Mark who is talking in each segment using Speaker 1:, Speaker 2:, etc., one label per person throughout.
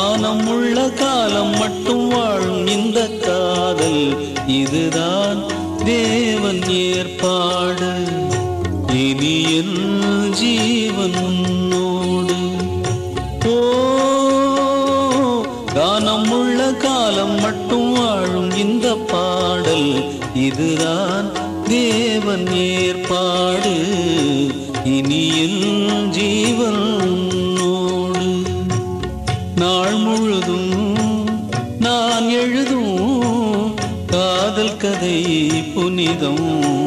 Speaker 1: வானம் உள்ள காலம் மட்டும் வாழும் இந்த காதல் இதுதான் தேவன் ஏற்பாடு இனி என் ஜீவன் உன்னோடு ஓ கானம் உள்ள காலம் மட்டும் வாழும் இந்த பாடல் இதுதான் தேவன் ஏற்பாடு இனி என் ஜீவன் உன்னோடு நாள் முழுதும் நான் எழுதும் காதல் கதை புனிதம்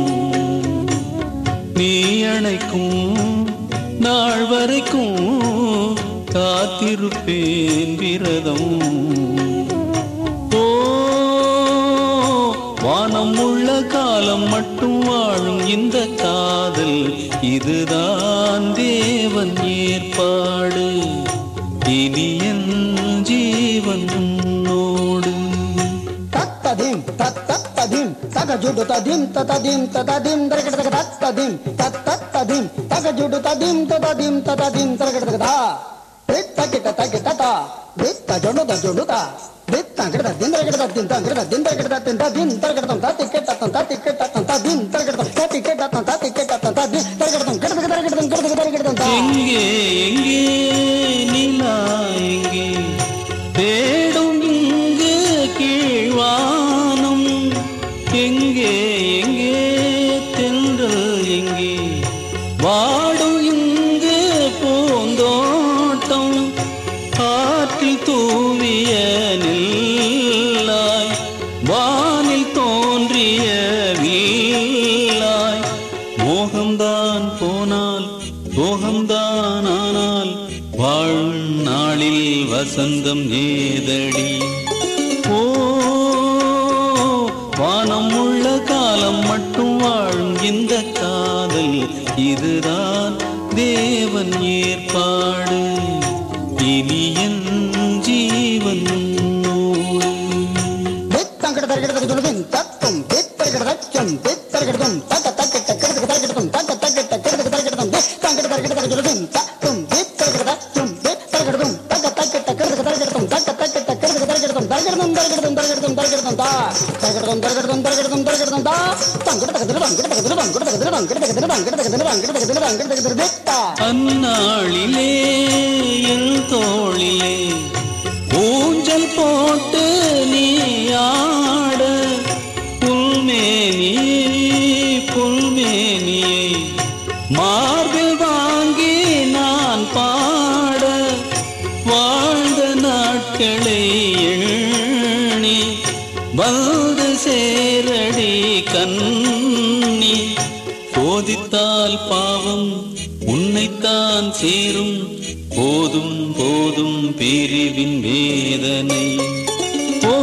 Speaker 1: நீ அணைக்கும் நாள் வரைக்கும் காத்திருப்பேன் விரதம் ஓ வானம் உள்ள காலம் மட்டும் வாழும் இந்த காதல் இதுதான் தேவன் ஏற்பாடு இனி என் ஜீவன் உன்னோடு
Speaker 2: தத்ததிம் தத்தத்ததிம் தகஜுடு ததிம் தததிம் தததிம் தரகடதக தத்ததிம் தத்தத்ததிம் தகஜுடு ததிம் தததிம் தததிம் தரகடதகதா தித்த கிட்ட தகிட்ட தா தித்த ஜொண்டு ஜொண்டு தா தித்த கிட்ட திந்த கிட்ட திந்த கிட்ட திந்த கிட்ட திந்த தின் தரகடதம் தத்தி கிட்ட தம் தத்தி கிட்ட தம் ததிம் தரகடதம் தத்தி கிட்ட தம் தத்தி கிட்ட தம் ததி தரகடதம் கிடதக தரகடதம் கிடதக தரகடதம் தா
Speaker 1: எங்கே எங்கே நிலா எங்கே தேடும் இங்கு கீழ்வானம் எங்கே எங்கே தென்றல் எங்கே வாடும் இங்கு பூந்தோட்டம் ஆற்றில் தூவிய நெல்லாய் வானில் தோன்றிய வீலாய் மோகம்தான் போனால் மோகம்தான் ஆனால் வாழும் நாளில் வசந்தம் ஏதடி ஓ வானம் உள்ள காலம் மட்டும் வாழும் இந்த காதல் இதுதான் தேவன் ஏற்பாடு இனி என் ஜீவன் உன்னோடு.
Speaker 2: தித்தங்கிட்ட தரகடதக ஜொலுதின் தத்தும் தித்தரகடதச்சம் தித்தரகடதம் தக்க தக்கிட்ட கிடதக தரகடதம் தக்க தக்கிட்ட கிடதக தரகடதம் தித்தங்கிட்ட தரகடதக ஜொலுதின் தத்தும் தித்தரகடதச்சம் தித்தரகடதம் தக்க தக்கிட்ட கிடதக தரகடதம் தக்க தக்கிட்ட கிடதக தரகடதம் தரகடதம் தரகடதம் தரகடதம் தரகடதம் தா தரகடதம் தரகடதம் தரகடதம் தரகடதம் தா தங்கிட்ட திருடம் கிடதக திருடம் கிடதக திருடம் கிடதக திருடம் கிடதக திருடம் கிடதக திருடம் கிடதக திருடா
Speaker 1: அந்நாளிலே என் தோளிலே ஊஞ்சல் போட்டு நீ ஆட புல்மேனியே புல்மேனியே மார்பில் வாங்கி நான் பாட வாழ்ந்த நாட்களை எண்ணி வந்து சேரடி கண்ணி போதித்தால் பாவம் உன்னைத்தான் சேரும் போதும் போதும் பிரிவின் வேதனை ஓ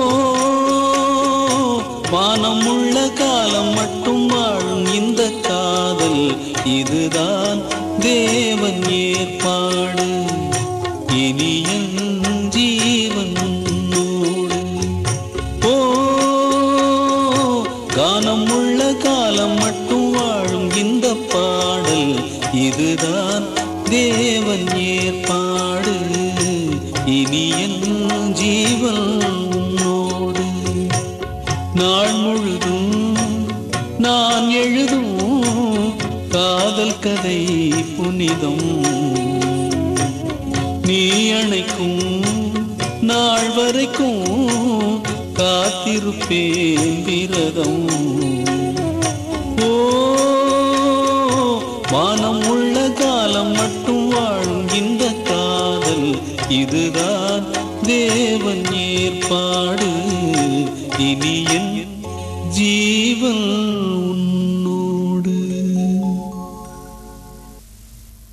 Speaker 1: வானம் உள்ள காலம் மட்டும் வாழும் இந்த காதல் இதுதான் தேவன் ஏற்பாடு இனி என் ஜீவன் உன்னோடு ஓ கானம் உள்ள காலம் மட்டும் வாழும் இந்த பாடல் இதுதான் தேவன் ஏற்பாடு இனி என் ஜீவன் உன்னோடு நாள் முழுதும் நான் எழுதும் காதல் கதை புனிதம் நீ அணைக்கும் நாள் வரைக்கும் காத்திருப்பேன் விரதம் ஓ வானம் உள்ள காலம் மட்டும் வாழும் இந்த காதல் இதுதான் தேவன் ஏற்பாடு இனி என் ஜீவன்